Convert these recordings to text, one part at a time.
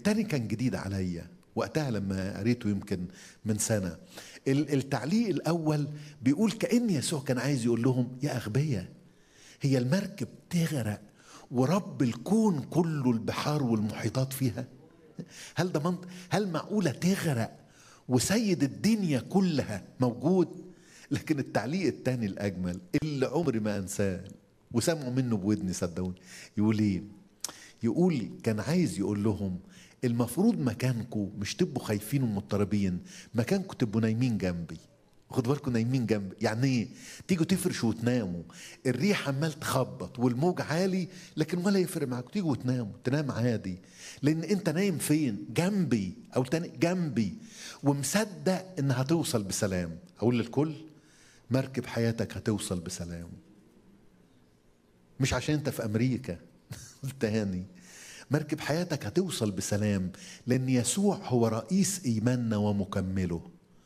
التاني كان جديد عليا وقتها لما قريته يمكن من سنة التعليق الأول بيقول كأن يسوع كان عايز يقول لهم يا أغبياء هي المركب تغرق ورب الكون كله البحار والمحيطات فيها هل ده منطق هل معقولة تغرق وسيد الدنيا كلها موجود لكن التعليق الثاني الأجمل اللي عمري ما أنساه وسمعوا منه بودني صدقوني يقول ايه يقول كان عايز يقول لهم المفروض مكانكم مش تبقوا خايفين ومضطربين مكانكم تبقوا نايمين جنبي خدوا بالكم نايمين جنبي يعني ايه تيجوا تفرشوا وتناموا الريح عمال تخبط والموج عالي لكن ولا يفرق معاكم تيجوا وتناموا تنام عادي لان انت نايم فين جنبي او تاني جنبي ومصدق انها هتوصل بسلام اقول للكل مركب حياتك هتوصل بسلام مش عشان انت في امريكا تاني مركب حياتك هتوصل بسلام لان يسوع هو رئيس ايماننا ومكمله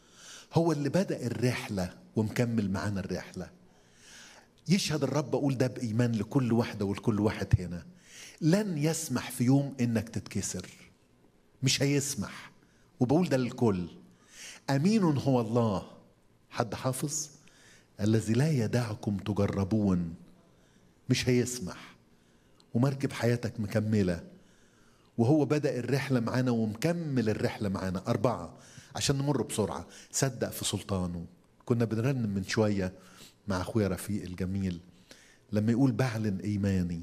هو اللي بدا الرحله ومكمل معانا الرحله يشهد الرب اقول ده بايمان لكل واحده ولكل واحد هنا لن يسمح في يوم انك تتكسر مش هيسمح وبقول ده للكل امين هو الله حد حافظ الذي لا يدعكم تجربون مش هيسمح ومركب حياتك مكملة وهو بدأ الرحلة معانا ومكمل الرحلة معانا أربعة عشان نمر بسرعة صدق في سلطانه كنا بنرنم من شوية مع أخويا رفيق الجميل لما يقول بعلن إيماني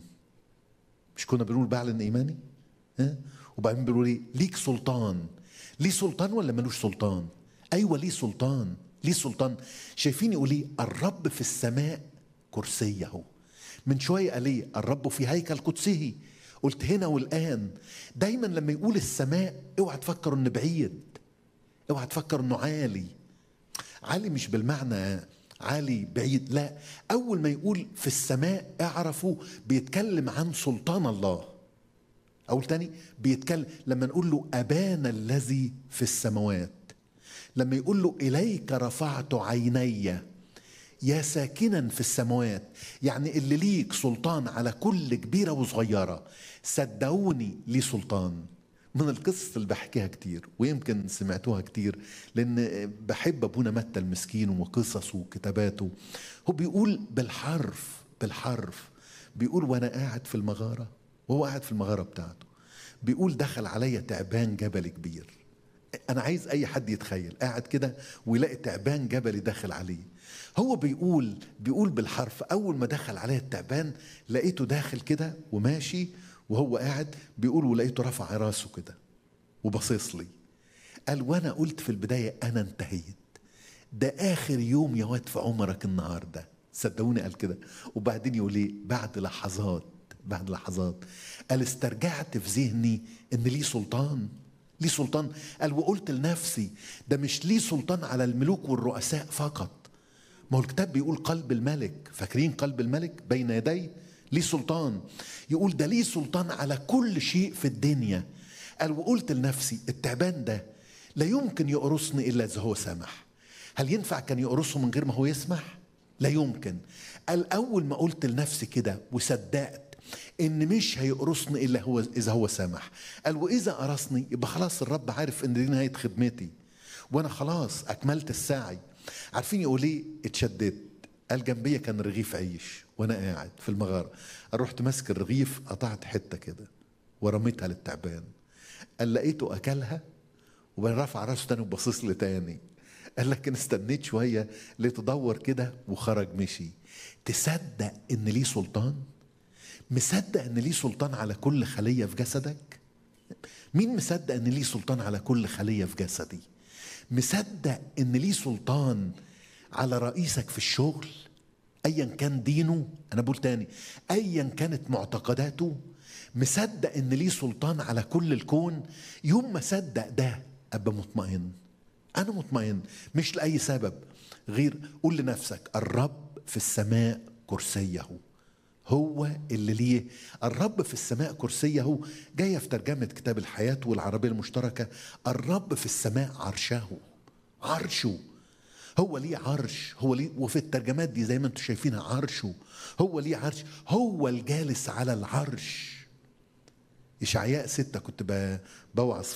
مش كنا بنقول بعلن إيماني ها؟ وبعدين بيقولوا لي ليك سلطان ليه سلطان ولا ملوش سلطان أيوة ليه سلطان ليه سلطان شايفين يقول لي الرب في السماء كرسيه من شوية قال لي الرب في هيكل قدسه قلت هنا والآن دايما لما يقول السماء اوعى تفكر انه بعيد اوعى تفكر انه عالي عالي مش بالمعنى عالي بعيد لا اول ما يقول في السماء اعرفوا بيتكلم عن سلطان الله اقول تاني بيتكلم لما نقول له ابانا الذي في السماوات لما يقول له اليك رفعت عيني يا ساكنا في السماوات يعني اللي ليك سلطان على كل كبيره وصغيره صدقوني ليه سلطان من القصص اللي بحكيها كتير ويمكن سمعتوها كتير لان بحب ابونا متى المسكين وقصصه وكتاباته هو بيقول بالحرف بالحرف بيقول وانا قاعد في المغاره وهو قاعد في المغاره بتاعته بيقول دخل عليا تعبان جبل كبير انا عايز اي حد يتخيل قاعد كده ويلاقي تعبان جبلي داخل عليه هو بيقول بيقول بالحرف اول ما دخل عليا التعبان لقيته داخل كده وماشي وهو قاعد بيقول ولقيته رفع راسه كده وبصيص لي قال وانا قلت في البدايه انا انتهيت ده اخر يوم يا واد في عمرك النهارده صدقوني قال كده وبعدين يقول لي بعد لحظات بعد لحظات قال استرجعت في ذهني ان ليه سلطان ليه سلطان قال وقلت لنفسي ده مش ليه سلطان على الملوك والرؤساء فقط ما هو الكتاب بيقول قلب الملك فاكرين قلب الملك بين يديه ليه سلطان يقول ده ليه سلطان على كل شيء في الدنيا قال وقلت لنفسي التعبان ده لا يمكن يقرصني الا اذا هو سمح هل ينفع كان يقرصه من غير ما هو يسمح لا يمكن قال اول ما قلت لنفسي كده وصدقت ان مش هيقرصني الا هو اذا هو سمح قال واذا قرصني يبقى خلاص الرب عارف ان دي نهايه خدمتي وانا خلاص اكملت السعي عارفين يقول ايه اتشددت قال جنبيا كان رغيف عيش وانا قاعد في المغاره رحت ماسك الرغيف قطعت حته كده ورميتها للتعبان قال لقيته اكلها وبعدين رفع راسه تاني وبصص لي تاني قال لكن استنيت شويه لقيته دور كده وخرج مشي تصدق ان ليه سلطان مصدق ان ليه سلطان على كل خليه في جسدك مين مصدق ان ليه سلطان على كل خليه في جسدي مصدق ان ليه سلطان على رئيسك في الشغل ايا كان دينه انا بقول تاني ايا كانت معتقداته مصدق ان ليه سلطان على كل الكون يوم ما صدق ده ابقى مطمئن انا مطمئن مش لاي سبب غير قول لنفسك الرب في السماء كرسيه هو اللي ليه الرب في السماء كرسيه جاية في ترجمة كتاب الحياة والعربية المشتركة الرب في السماء عرشه عرشه هو ليه عرش هو ليه وفي الترجمات دي زي ما انتم شايفينها عرشه هو ليه عرش هو الجالس على العرش إشعياء ستة كنت ب- بوعظ